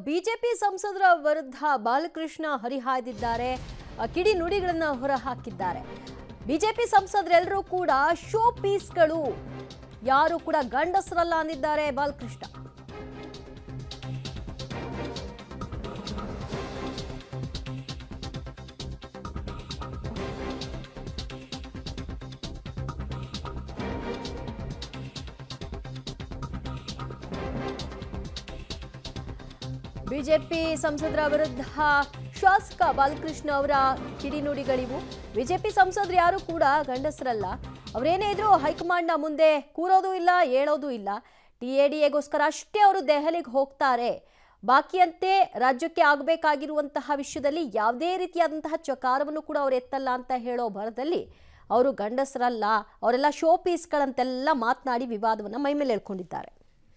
BJP ಸಂಸದರ ವಿರುದ್ಧ ಬಾಲಕೃಷ್ಣ ಹರಿಹಾಯ್ದಿದ್ದಾರೆ ಆ, ಕಿಡಿ ನುಡಿಗಳನ್ನ ಹೊರಹಾಕಿದ್ದಾರೆ ಬಿಜೆಪಿ ಸಂಸದರೆಲ್ಲರೂ ಕೂಡ ಶೋ ಪೀಸ್ಗಳು ಯಾರು ಕೂಡ ಗಂಡಸರಲ್ಲ ಅಂದಿದ್ದಾರೆ ಬಾಲಕೃಷ್ಣ ಬಿಜೆಪಿ ಸಂಸದರ ವಿರುದ್ಧ ಶಾಸಕ ಬಾಲಕೃಷ್ಣ ಅವರ ಕಿಡಿನುಡಿಗಳಿವು ಬಿಜೆಪಿ ಸಂಸದರು ಯಾರು ಕೂಡ ಗಂಡಸರಲ್ಲ ಅವರೇನೇ ಇದ್ರು ಹೈಕಮಾಂಡ್ನ ಮುಂದೆ ಕೂರೋದು ಇಲ್ಲ ಹೇಳೋದು ಇಲ್ಲ ಟಿ ಎ ಡಿ ಎಗೋಸ್ಕರ ಅಷ್ಟೇ ಅವರು ದೆಹಲಿಗೆ ಹೋಗ್ತಾರೆ ಬಾಕಿಯಂತೆ ರಾಜ್ಯಕ್ಕೆ ಆಗಬೇಕಾಗಿರುವಂತಹ ವಿಷಯದಲ್ಲಿ ಯಾವುದೇ ರೀತಿಯಾದಂತಹ ಚಕಾರವನ್ನು ಕೂಡ ಅವರು ಎತ್ತಲ್ಲ ಅಂತ ಹೇಳೋ ಭರದಲ್ಲಿ ಅವರು ಗಂಡಸರಲ್ಲ ಅವರೆಲ್ಲ ಶೋ ಪೀಸ್ಗಳಂತೆಲ್ಲ ಮಾತನಾಡಿ ವಿವಾದವನ್ನು ಮೈಮೇಲೆ ಹೇಳ್ಕೊಂಡಿದ್ದಾರೆ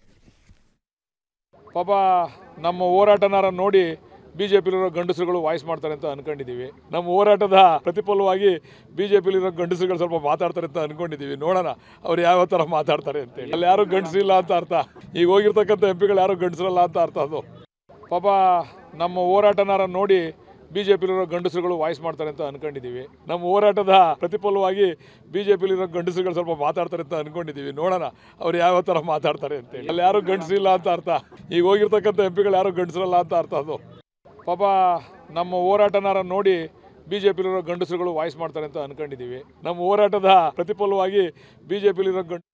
ಪಾಪ ನಮ್ಮ ಹೋರಾಟನಾರ ನೋಡಿ ಬಿ ಜೆ ಪಿಲಿರೋ ಗಂಡಸರುಗಳು ವಾಯ್ಸ್ ಮಾಡ್ತಾರೆ ಅಂತ ಅನ್ಕೊಂಡಿದ್ದೀವಿ ನಮ್ಮ ಹೋರಾಟದ ಪ್ರತಿಫಲವಾಗಿ ಬಿ ಜೆ ಪಿಲಿರೋ ಗಂಡಸರುಗಳು ಸ್ವಲ್ಪ ಮಾತಾಡ್ತಾರೆ ಅಂತ ಅನ್ಕೊಂಡಿದ್ದೀವಿ ನೋಡೋಣ ಅವ್ರು ಯಾವ ಥರ ಮಾತಾಡ್ತಾರೆ ಅಂತೇಳಿ ಅಲ್ಲಿ ಯಾರು ಗಂಡಸಿಲ್ಲ ಅಂತ ಅರ್ಥ ಈಗ ಹೋಗಿರ್ತಕ್ಕಂಥ ಎಂ ಪಿಗಳು ಯಾರು ಗಂಡಸರಲ್ಲ ಅಂತ ಅರ್ಥ ಅದು ಪಾಪ ನಮ್ಮ ಹೋರಾಟನಾರ ನೋಡಿ ಬಿ ಜೆ ಪಿಲಿರೋ ಗಂಡಸರುಗಳು ವಾಯ್ಸ್ ಮಾಡ್ತಾರೆ ಅಂತ ಅನ್ಕೊಂಡಿದ್ದೀವಿ ನಮ್ಮ ಹೋರಾಟದ ಪ್ರತಿಫಲವಾಗಿ ಬಿ ಜೆ ಪಿಲಿರೋ ಗಂಡಸರುಗಳು ಸ್ವಲ್ಪ ಮಾತಾಡ್ತಾರೆ ಅಂತ ಅನ್ಕೊಂಡಿದ್ದೀವಿ ನೋಡೋಣ ಅವ್ರು ಯಾವ ಥರ ಮಾತಾಡ್ತಾರೆ ಅಂತೇಳಿ ಅಲ್ಲಿ ಯಾರು ಗಂಡಸಿಲ್ಲ ಅಂತ ಅರ್ಥ ಈಗ ಹೋಗಿರ್ತಕ್ಕಂಥ ಎಂ ಪಿಗಳು ಯಾರು ಗಂಡಸರಲ್ಲ ಅಂತ ಅರ್ಥ ಅದು ಪಾಪ ನಮ್ಮ ಹೋರಾಟನಾರ ನೋಡಿ ಬಿ ಜೆ ಪಿಲಿರೋ ಗಂಡಸರುಗಳು ವಾಯ್ಸ್ ಮಾಡ್ತಾರೆ ಅಂತ ಅನ್ಕೊಂಡಿದ್ದೀವಿ ನಮ್ಮ ಹೋರಾಟದ ಪ್ರತಿಫಲವಾಗಿ ಬಿ ಜೆ ಪಿಲಿರೋ ಗಂಡ